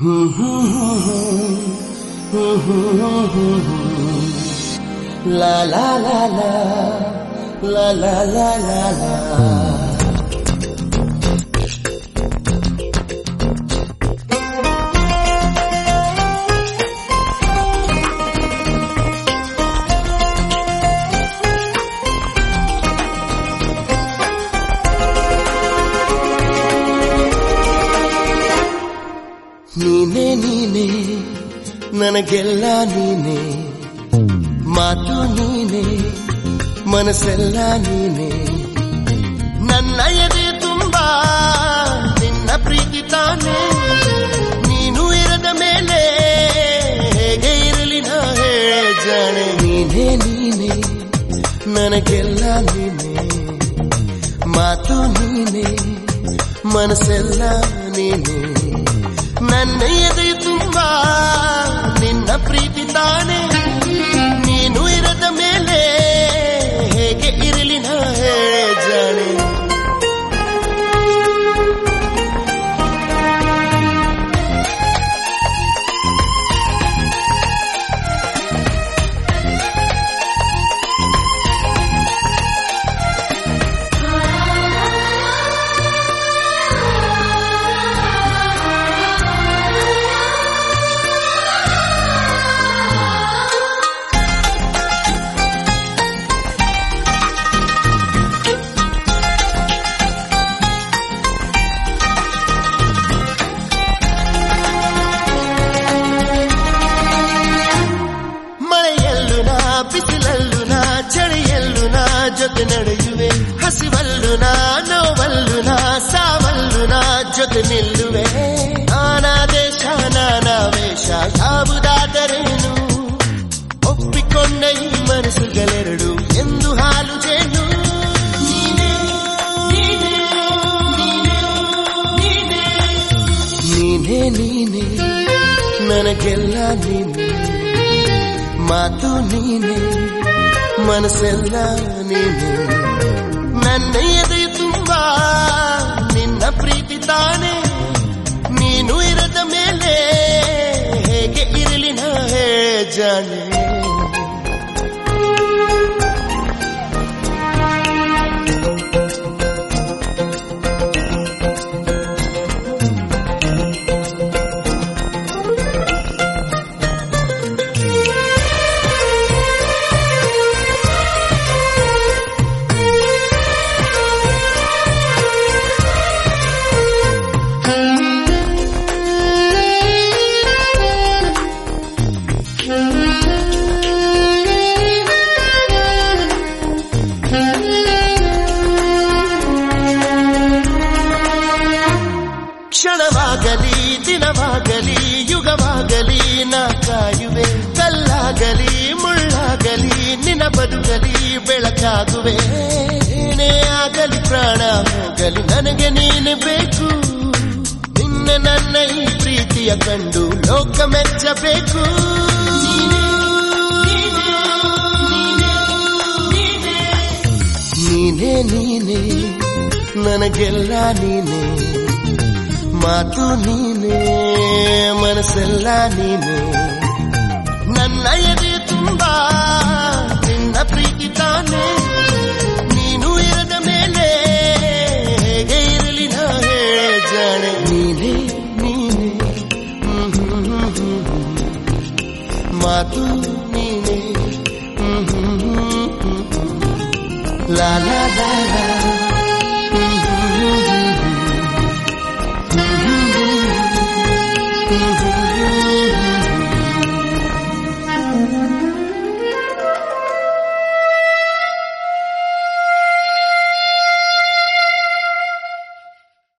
La la la la la la la la la ನೀನೇ ನೀನೇ ನನಗೆಲ್ಲ ನೀನೇ ಮಾತು ನೀನೇ ಮನಸ್ಸೆಲ್ಲ ನೀನೇ ನನ್ನ ಎದೆ ತುಂಬಾ ನಿನ್ನ ಪ್ರೀತಿ ತಾನೇ ನೀನು ಇರದ ಮೇಲೆ ಹೇಗೆ ಇರಲಿ ನಾ ಹೇಳ ಜಾಣೆ ನೀನೇ ನೀನೇ ನನಗೆಲ್ಲ ನೀನೇ ಮಾತು ನೀನೇ ಮನಸ್ಸೆಲ್ಲ ನೀನೇ ನನ್ನ ಎದೆ ತುಂಬಾ ನಿನ್ನ ಪ್ರೀತಿ ತಾನೇ ನೀನು ಇರದ ಮೇಲೆ ಹೇಗೆ ಇರಲಿ ನಾ ಹೇಳ ಜಾಣೆ ಮಳೆಯಲ್ಲೂ ನಾ ಬಿಸಿಲಲ್ಲೂ ನಾ ಚಳಿಯಲ್ಲೂ ನಾ ಜೊತೆ ನಡೆಯುವೆ ಹಸಿವಲ್ಲೂ ನಾ ನೋವಲ್ಲೂ ನಾ ಸಾವಲ್ಲೂ ನಾ ಜೊತೆ ನಿಲ್ಲುವೆ ನಾನಾ ದೇಶ ನಾನಾ ವೇಷ ಯಾವುದಾದರೇನು ಒಪ್ಪಿಕೊಂಡ ಈ ಮನಸ್ಸುಗಳೆರಡು ಎಂದು ಹಾಲು ಜೇನು ನೀನೇ, ನೀನೇ, ನೀನೇ, ನೀನೇ. ನೀನೇ ನೀನೇ ನನಗೆಲ್ಲ ನೀನೇ ಮಾತು ನೀನೆ ಮನಸ್ಸೆಲ್ಲ ನೀನೆ ನನ್ನ ಎದೆ ತುಂಬಾ ನಿನ್ನ ಪ್ರೀತಿ ತಾನೇ ನೀನು ಇರದ ಮೇಲೆ ಹೇಗೆ ಇರಲಿ ನಾ ಹೇಳ ಜಾಣೆ ಕ್ಷಣವಾಗಲಿ ದಿನವಾಗಲಿ ಯುಗವಾಗಲಿ ನಾ ಕಾಯುವೆ ಕಲ್ಲಾಗಲಿ ಮುಳ್ಳಾಗಲಿ ನಿನ್ನ ಬದುಕಲಿ ಬೆಳಕಾಗುವೆ ಏನೇ ಆಗಲಿ ಪ್ರಾಣ ಹೋಗಲಿ ನನಗೆ ನೀನು ಬೇಕು ನಿನ್ನ ನನ್ನ ಈ ಪ್ರೀತಿಯ ಕಂಡು ಲೋಕ ಮೆಚ್ಚಬೇಕು ನೀನೇ ನೀನೇ ನನಗೆಲ್ಲ ನೀನೇ ಮಾತು ನೀನೇ ಮನಸ್ಸೆಲ್ಲ ನೀನೇ ನನ್ನ ಎದೆ ತುಂಬಾ ನಿನ್ನ ಪ್ರೀತಿ ತಾನೇ ನೀನು ಇರದ ಮೇಲೆ ಹೇಗೆ ಇರಲಿ ನಾ ಹೇಳ ಜಾಣೆ ನೀನೇ ನೀನೇ ಹ್ಮ್ ಹ್ಮ್ ಹ್ಮ್ ಹ್ಮ್ ಹ್ಮ್. ಮಾತು ನೀನೇ ಹ್ಮ್ ಹ್ಮ್ ಹ್ಮ್ ಹ್ಮ್ ಹ್ಮ್. ಲಾ ಲಾ ಲಾ ಲಾ ಹ್ಮ್ ಹ್ಮ್ ಹ್ಮ್ ಹ್ಮ್ ಹ್ಮ್. Mm-hmm.